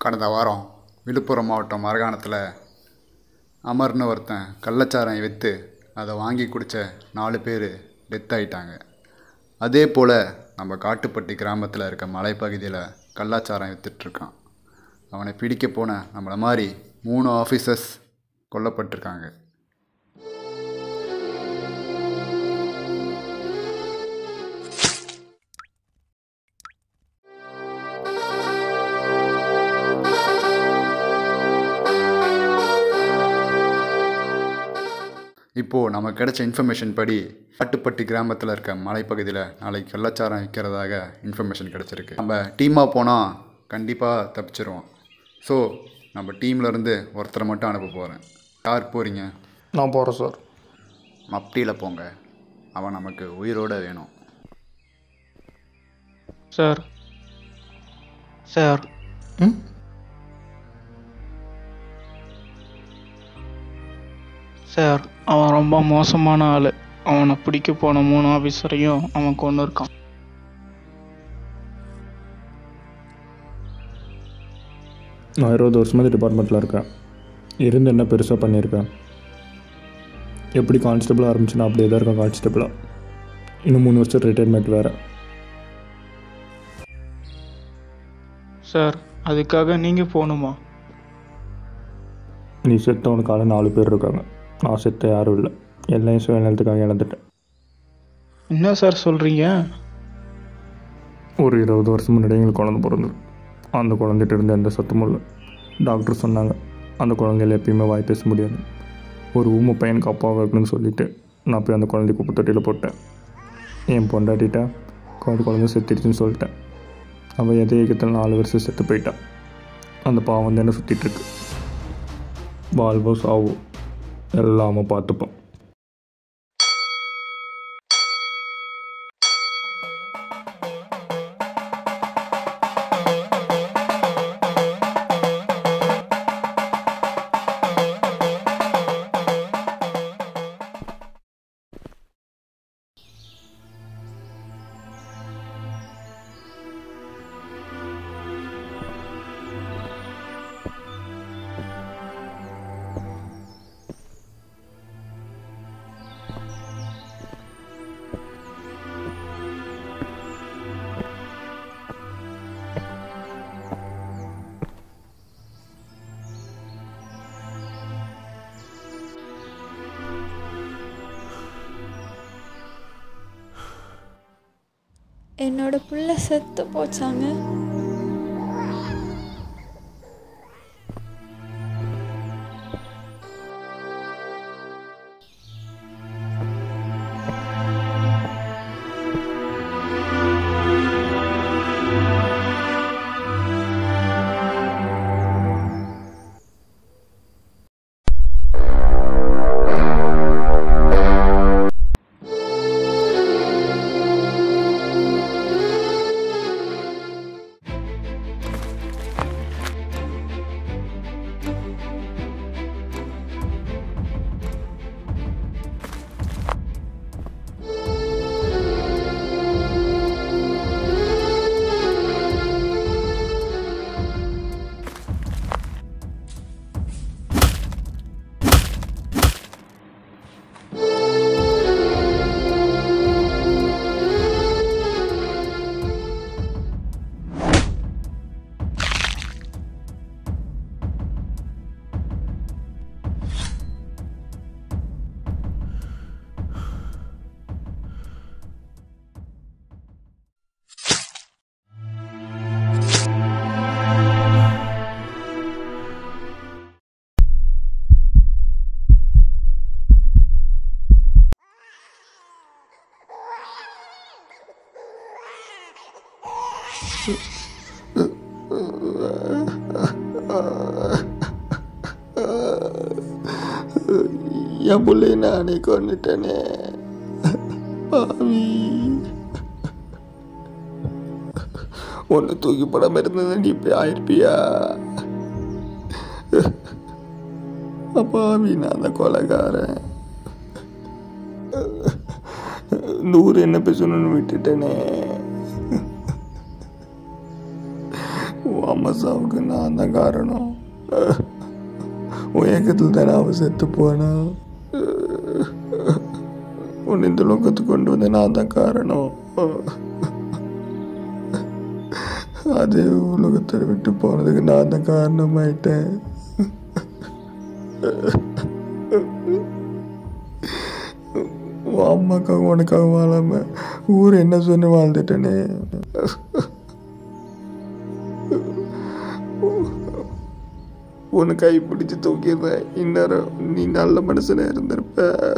கடந்த வாரம் விழுப்புரம் மாவட்டம் மரகாணத்தில் அமர்னு ஒருத்தன் கள்ளச்சாராயம் விற்று அதை வாங்கி குடித்த நாலு பேர் டெத் ஆகிட்டாங்க அதே போல் நம்ம காட்டுப்பட்டி கிராமத்தில் இருக்க மலைப்பகுதியில் கள்ளச்சாராயம் விற்றுட்ருக்கான் அவனை பிடிக்க போன நம்மளை மாதிரி மூணு ஆஃபீஸர்ஸ் கொல்லப்பட்டிருக்காங்க இப்போது நமக்கு கிடைச்ச இன்ஃபர்மேஷன் படி காட்டுப்பட்டி கிராமத்தில் இருக்க மலைப்பகுதியில் நாளைக்கு கள்ளச்சாரம் விற்கிறதாக இன்ஃபர்மேஷன் கிடச்சிருக்கு நம்ம டீமாக போனால் கண்டிப்பாக தப்பிச்சிருவோம் ஸோ நம்ம டீம்லேருந்து ஒருத்தரை மட்டும் அனுப்ப போகிறேன் யார் போகிறீங்க நான் போகிறேன் சார் மப்டியில் போங்க அவன் நமக்கு உயிரோட வேணும் சார் சார் ம் சார் அவன் ரொம்ப மோசமான ஆள் அவனை பிடிக்க போன மூணு ஆஃபீஸரையும் அவன் கொண்டு இருக்கான் நான் இருபது வருஷமாக இந்த டிபார்ட்மெண்ட்டில் இருக்கேன் இருந்து என்ன பெருசாக பண்ணியிருக்கேன் எப்படி கான்ஸ்டபிளாக ஆரம்பிச்சுன்னா அப்படியே தான் இருக்கேன் கான்ஸ்டபிளாக இன்னும் மூணு வருஷம் ரிட்டைர்மெண்ட் வேறு சார் அதுக்காக நீங்கள் போகணுமா நீ செத்தவனுக்கான நாலு பேர் இருக்காங்க நான் செத்த யாரும் இல்லை எல்லாம் சுயநலத்துக்காக இழந்துட்டேன் என்ன சார் சொல்கிறீங்க ஒரு இருபது வருஷம் முன்னாடி எங்களுக்கு குழந்தை பிறந்தது அந்த குழந்தைகிட்ட இருந்து எந்த சத்தமும் இல்லை டாக்டர் சொன்னாங்க அந்த குழந்தையில எப்பயுமே வாய் பேச முடியாது ஒரு ஊமை பையனுக்கு அப்பாவை இருக்கணும்னு சொல்லிட்டு நான் போய் அந்த குழந்தை குப்பை தொட்டியில் போட்டேன் என் பொண்டாட்டிட்ட குழந்தை குழந்தை செத்துடுச்சுன்னு சொல்லிட்டேன் அவள் எதை இயக்கத்தில் நாலு வருஷம் செத்து போயிட்டான் அந்த பாவம் வந்து என்ன சுற்றிட்டு இருக்கு வாழ்வோ சாவோ எல்லாமே பார்த்துப்பான் என்னோட புள்ள செத்து போச்சாங்க என் பிள்ளைய நானே கொண்டுட்டேனே பாவி ஒன்று தூக்கி படம் இருந்தது நீ இப்படி ஆயிருப்பியா பாவி நான் அந்த கொலைகாரன் நூறு என்ன பேசணும்னு விட்டுட்டேனே உன் அம்மா சாவுக்கு நான் தான் காரணம் உன் ஏக்கத்தில் தானே அவன் செத்து போனா உன்னை இந்த லோகத்துக்கு கொண்டு வந்து நான் தான் காரணம் அதே உலகத்தை விட்டு போனதுக்கு நான் தான் காரணமாயிட்டேன் உன் அம்மாக்காக உனக்காக வாழாம ஊர் என்ன சொன்னு வாழ்ந்துட்டேனே உன்னை கை பிடிச்சு தூக்கிடுறேன் இந்நேரம் நீ நல்ல மனுஷனா இருந்திருப்ப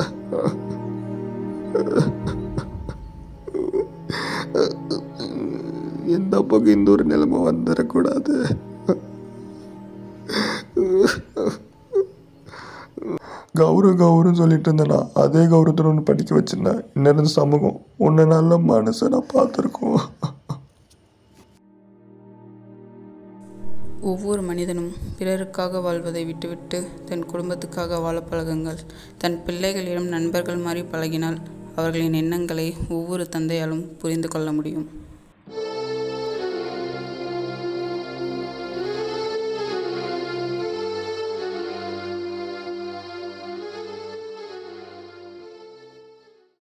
எந்த பக்கம் இந்த ஒரு நிலைமை வந்துடக்கூடாது கௌரவ கௌரவம் சொல்லிட்டு இருந்தேனா அதே கௌரவத்தில் ஒன்று படிக்க வச்சிருந்தேன் இன்னும் சமூகம் உன்னை நல்ல மனுஷனா பார்த்துருக்கோம் ஒவ்வொரு மனிதனும் பிறருக்காக வாழ்வதை விட்டுவிட்டு தன் குடும்பத்துக்காக வாழ பழகுங்கள் தன் பிள்ளைகளிடம் நண்பர்கள் மாதிரி பழகினால் அவர்களின் எண்ணங்களை ஒவ்வொரு தந்தையாலும் புரிந்து கொள்ள முடியும்